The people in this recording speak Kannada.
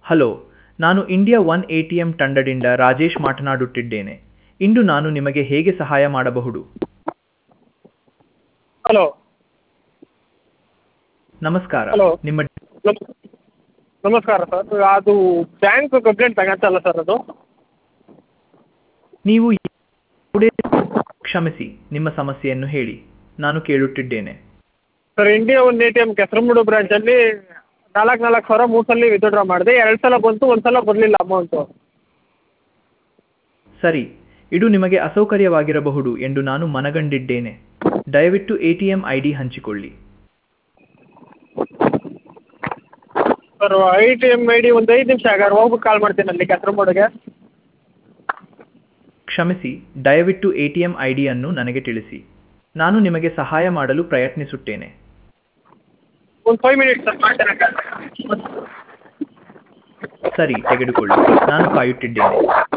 ಹಲೋ ನಾನು India one A T M ತಂಡದಿಂದ ರಾಜೇಶ್ ಮಾತನಾಡುತ್ತಿದ್ದೇನೆ ಇಂದು ನಾನು ನಿಮಗೆ ಹೇಗೆ ಸಹಾಯ ಮಾಡಬಹುದು ಹಲೋ ನಮಸ್ಕಾರ Hello. ನಿಮ್ಮ ನಮ್- ನಮಸ್ಕಾರ ಸರ್ ಅದು ಬ್ಯಾಂಕ್ ಕಂಪ್ಲೇಂಟ್ ತಗೊಂತಲ್ಲ ಸರ್ ಅದು ನೀವು ಯಾವುದೇ ಕ್ಷಮಿಸಿ ನಿಮ್ಮ ಸಮಸ್ಯೆಯನ್ನು ಹೇಳಿ ನಾನು ಕೇಳುತ್ತಿದ್ದೇನೆ sir India one A T M Kesaramudu ಬ್ರಾಂಚಲ್ಲಿ ನಾಲ್ಕು ನಾಲ್ಕು ಸಾವಿರ ಮೂರು ಸಲ ವಿತ್ಡ್ರಾ ಮಾಡಿದೆ ಎರಡು ಸಲ ಬಂತು ಒಂದು ಸಲ ಬರಲಿಲ್ಲ ಅಮೌಂಟು ಸರಿ ಇದು ನಿಮಗೆ ಅಸೌಕರ್ಯವಾಗಿರಬಹುದು ಎಂದು ನಾನು ಮನಗಂಡಿದ್ದೇನೆ ದಯವಿಟ್ಟು A T M I D ಹಂಚಿಕೊಳ್ಳಿ sir I T M I D ಒಂದು ಐದು ನಿಮಿಷ ಆಗಾರ ಹೋಗ್ಬಿಟ್ಟು ಕಾಲ್ ಮಾಡ್ತೀನಿ ಅಲ್ಲಿ ಕೆಸರಮೂಡಿಗೆ ಕ್ಷಮಿಸಿ ದಯವಿಟ್ಟು ಎ ಟಿ ಎಂ ಐ ಡಿಯನ್ನು ನನಗೆ ತಿಳಿಸಿ ನಾನು ನಿಮಗೆ ಸಹಾಯ ಮಾಡಲು ಪ್ರಯತ್ನಿಸುತ್ತೇನೆ ಒಂದು ಫೈವ್ ಮಿನಿಟ್ಸ್ ಸರ್ ಮಾಡ್ತೇನೆ ಸರಿ ತೆಗೆದುಕೊಳ್ಳಿ ನಾನು ಕಾಯುತ್ತಿದ್ದೇನೆ